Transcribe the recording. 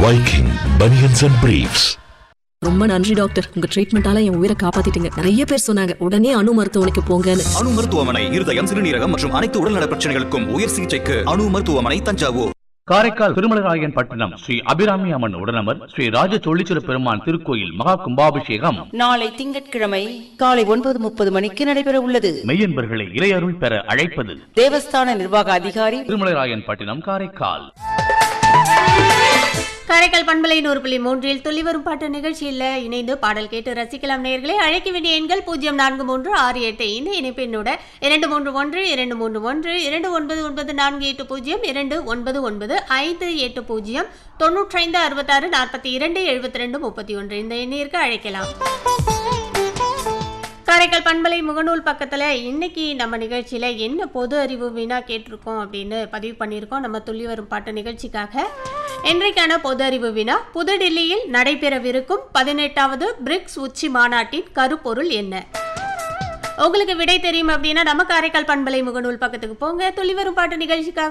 Viking Bunions and Briefs. ரொம்ப நன்றி doctor உங்க ட்ரீட்மெண்டால என் உயிரை காப்பாத்திட்டீங்க நிறைய பேர் சொன்னாங்க உடனே அணு மருத்துவமனைக்கு போங்கன்னு அணு மருத்துவமனை இருதயம் சிறுநீரகம் மற்றும் அனைத்து உடல்நல பிரச்சனைகளுக்கும் உயர் சிகிச்சைக்கு அணு மருத்துவமனை தஞ்சாவூர் காரைக்கால் திருமலராயன் பட்டணம் ஸ்ரீ அபிராமி அம்மன் உடனமர் ஸ்ரீ ராஜ தொழிச்சிர பெருமான் திருக்கோயில் மகா கும்பாபிஷேகம் நாளை திங்கட்கிழமை காலை ஒன்பது முப்பது மணிக்கு நடைபெற உள்ளது மெய்யன்பர்களை இறையருள் பெற அழைப்பது தேவஸ்தான நிர்வாக அதிகாரி திருமலராயன் பட்டினம் காரைக்கால் காரைக்கால் பண்பலை நூறு புள்ளி மூன்றில் துள்ளி வரும் பாட்டு நிகழ்ச்சியில் இணைந்து பாடல் கேட்டு ரசிக்கலாம் நேயர்களே அழைக்க வேண்டிய எண்கள் பூஜ்ஜியம் நான்கு மூன்று ஆறு எட்டு இந்த இணைப்பெண்ணோட இரண்டு மூன்று ஒன்று இரண்டு மூன்று ஒன்று இரண்டு ஒன்பது ஒன்பது நான்கு எட்டு பூஜ்ஜியம் இரண்டு ஒன்பது ஒன்பது ஐந்து எட்டு பூஜ்ஜியம் தொண்ணூற்றைந்து அறுபத்தாறு நாற்பத்தி இரண்டு எழுபத்தி ரெண்டு முப்பத்தி ஒன்று இந்த எண்ணிற்கு அழைக்கலாம் காரைக்கால் பண்பலை முகநூல் பக்கத்தில் இன்னைக்கு நம்ம நிகழ்ச்சியில் என்ன பொது அறிவு வீணா கேட்டிருக்கோம் அப்படின்னு பதிவு பண்ணியிருக்கோம் நம்ம துள்ளி வரும் பாட்டு நிகழ்ச்சிக்காக இன்றைக்கான பொது அறிவு வினா புதுடில்லியில் நடைபெறவிருக்கும் பதினெட்டாவது பிரிக்ஸ் உச்சி மாநாட்டின் கருப்பொருள் என்ன உங்களுக்கு விடை தெரியும் அப்படின்னா நம்ம காரைக்கால் பண்பலை முகநூல் பக்கத்துக்கு போங்க துள்ளி வரும் பாட்டு நிகழ்ச்சிக்காக